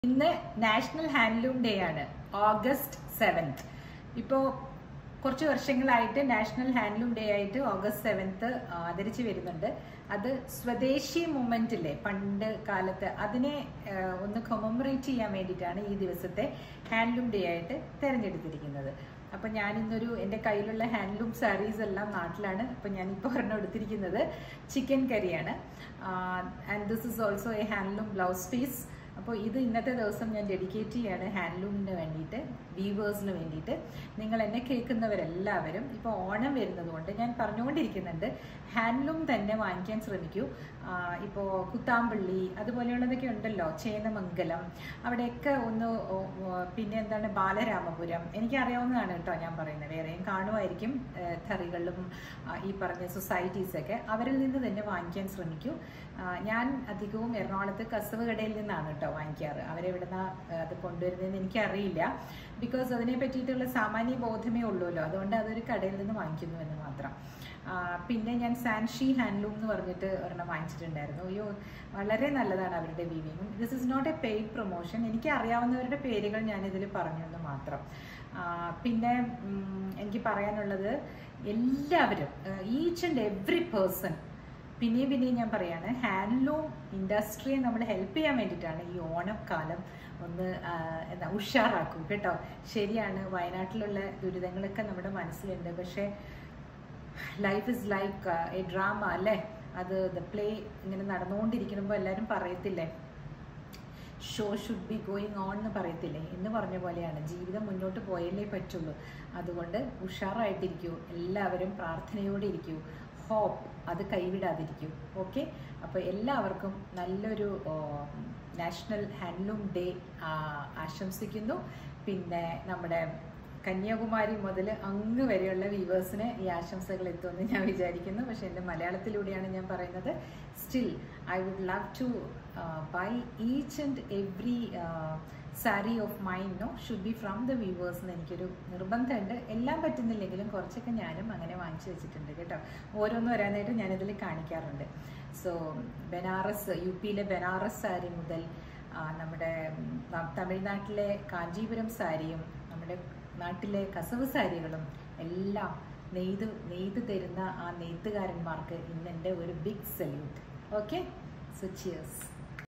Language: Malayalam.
ഇന്ന് നാഷണൽ ഹാൻഡ്ലൂം ഡേ ആണ് ഓഗസ്റ്റ് സെവൻത്ത് ഇപ്പോൾ കുറച്ച് വർഷങ്ങളായിട്ട് നാഷണൽ ഹാൻഡ്ലൂം ഡേ ആയിട്ട് ഓഗസ്റ്റ് സെവൻത്ത് ആദരിച്ചു വരുന്നുണ്ട് അത് സ്വദേശി മൂവ്മെന്റ് ഇല്ലേ പണ്ട് കാലത്ത് അതിനെ ആ, ഒന്ന് കൊമമറേറ്റ് ചെയ്യാൻ വേണ്ടിയിട്ടാണ് ഈ ദിവസത്തെ ഹാൻഡ്ലൂം ഡേ ആയിട്ട് തിരഞ്ഞെടുത്തിരിക്കുന്നത് അപ്പം ഞാൻ ഇന്നൊരു എൻ്റെ കയ്യിലുള്ള ഹാൻഡ്ലൂം സാരീസ് എല്ലാം നാട്ടിലാണ് അപ്പം ഞാൻ ഇപ്പോൾ ഒരെണ്ണം എടുത്തിരിക്കുന്നത് ചിക്കൻ കറിയാണ് and this is also a handloom blouse piece അപ്പോൾ ഇത് ഇന്നത്തെ ദിവസം ഞാൻ ഡെഡിക്കേറ്റ് ചെയ്യാണ് ഹാൻഡ്ലൂമിന് വേണ്ടിയിട്ട് വീവേഴ്സിന് വേണ്ടിയിട്ട് നിങ്ങൾ എന്നെ കേൾക്കുന്നവരെല്ലാവരും ഇപ്പോൾ ഓണം വരുന്നത് കൊണ്ട് ഞാൻ പറഞ്ഞുകൊണ്ടിരിക്കുന്നുണ്ട് ഹാൻഡ്ലൂം തന്നെ വാങ്ങിക്കാൻ ശ്രമിക്കൂ ഇപ്പോൾ കുത്താമ്പള്ളി അതുപോലെയുള്ളതൊക്കെ ഉണ്ടല്ലോ ചേന്നമംഗലം അവിടെയൊക്കെ ഒന്ന് ഓ, ഓ, പിന്നെ എന്താണ് ബാലരാമപുരം എനിക്കറിയാവുന്നതാണ് കേട്ടോ ഞാൻ പറയുന്നത് വേറെയും കാണുമായിരിക്കും ഏഹ്, ഥറികളിലും ആ, ഈ പറഞ്ഞ സൊസൈറ്റീസൊക്കെ അവരിൽ നിന്ന് തന്നെ വാങ്ങിക്കാൻ ശ്രമിക്കൂ ആ, ഞാൻ അധികവും എറണാകുളത്ത് കസവ് കടയിൽ നിന്നാണ് കേട്ടോ വാങ്ങിക്കാറ് അവരെവിടുന്ന അത് കൊണ്ടുവരുന്നതെന്ന് എനിക്കറിയില്ല ബിക്കോസ് അതിനെ പറ്റിയിട്ടുള്ള സാമാന്യ ബോധമേ ഉള്ളൂല്ലോ അതുകൊണ്ട് അതൊരു കടയിൽ നിന്ന് വാങ്ങിക്കുന്നു എന്ന് മാത്രം ആ, പിന്നെ ഞാൻ സാൻഷി ഹാൻഡ്ലൂം എന്ന് പറഞ്ഞിട്ട് ഒരെണ്ണം വാങ്ങിച്ചിട്ടുണ്ടായിരുന്നു അയ്യോ വളരെ നല്ലതാണ് അവരുടെ വീവിങ്ങും this is not a paid promotion എനിക്ക് അറിയാവുന്നവരുടെ പേരുകൾ ഞാൻ ഇതിൽ പറഞ്ഞു എന്ന് മാത്രം ആ, പിന്നെ ഉം, എനിക്ക് പറയാനുള്ളത് എല്ലാവരും ഈച്ച് ആൻഡ് എവ്രി പേഴ്സൺ പിന്നെയും പിന്നെയും ഞാൻ പറയാണ് ഹാൻഡ്ലൂം ഇൻഡസ്ട്രിയെ നമ്മൾ ഹെൽപ്പ് ചെയ്യാൻ വേണ്ടിയിട്ടാണ് ഈ ഓണക്കാലം ഒന്ന് ആ, എന്താ ഉഷാറാക്കും കേട്ടോ ശരിയാണ് വയനാട്ടിലുള്ള ദുരിതങ്ങളൊക്കെ നമ്മുടെ മനസ്സിലുണ്ട് പക്ഷേ life is like a drama അല്ലേ അത് ദ പ്ലേ ഇങ്ങനെ നടന്നുകൊണ്ടിരിക്കുമ്പോൾ എല്ലാവരും പറയത്തില്ലേ show should be going on എന്ന് പറയത്തില്ലേ എന്ന് പറഞ്ഞ പോലെയാണ് ജീവിതം മുന്നോട്ട് പോയല്ലേ പറ്റുള്ളൂ അതുകൊണ്ട് ഉഷാറായിട്ടിരിക്കൂ എല്ലാവരും പ്രാർത്ഥനയോടെ ഇരിക്കൂ ഹോപ്പ് അത് കൈവിടാതിരിക്കൂ ഓക്കെ അപ്പോൾ എല്ലാവർക്കും നല്ലൊരു നാഷണൽ ഹാൻഡ്ലൂം ഡേ ആശംസിക്കുന്നു പിന്നെ നമ്മുടെ കന്യാകുമാരി മുതൽ അങ്ങ് വരെയുള്ള വ്യൂവേഴ്സിന് ഈ ആശംസകൾ എത്തുമെന്ന് ഞാൻ വിചാരിക്കുന്നു പക്ഷെ എൻ്റെ മലയാളത്തിലൂടെയാണ് ഞാൻ പറയുന്നത് still I would love to buy each and every sari of mind no should be from the viewers എന്ന് എനിക്കൊരു നിർബന്ധമുണ്ട് എല്ലാം പറ്റുന്നില്ലെങ്കിലും കുറച്ചൊക്കെ ഞാനും അങ്ങനെ വാങ്ങിച്ചു വെച്ചിട്ടുണ്ട് കേട്ടോ ഓരോന്ന് വരാനായിട്ട് ഞാനിതിൽ കാണിക്കാറുണ്ട് സോ ബനാറസ് യു പിയിലെ ബനാറസ് സാരി മുതൽ ആ, നമ്മുടെ ഉം, ത- തമിഴ്നാട്ടിലെ കാഞ്ചീപുരം സാരിയും നമ്മുടെ നാട്ടിലെ കസവ് സാരികളും എല്ലാം നെയ്ത് നെയ്ത് തരുന്ന ആ നെയ്ത്തുകാരന്മാർക്ക് ഇന്ന് എൻ്റെ ഒരു big salute okay so cheers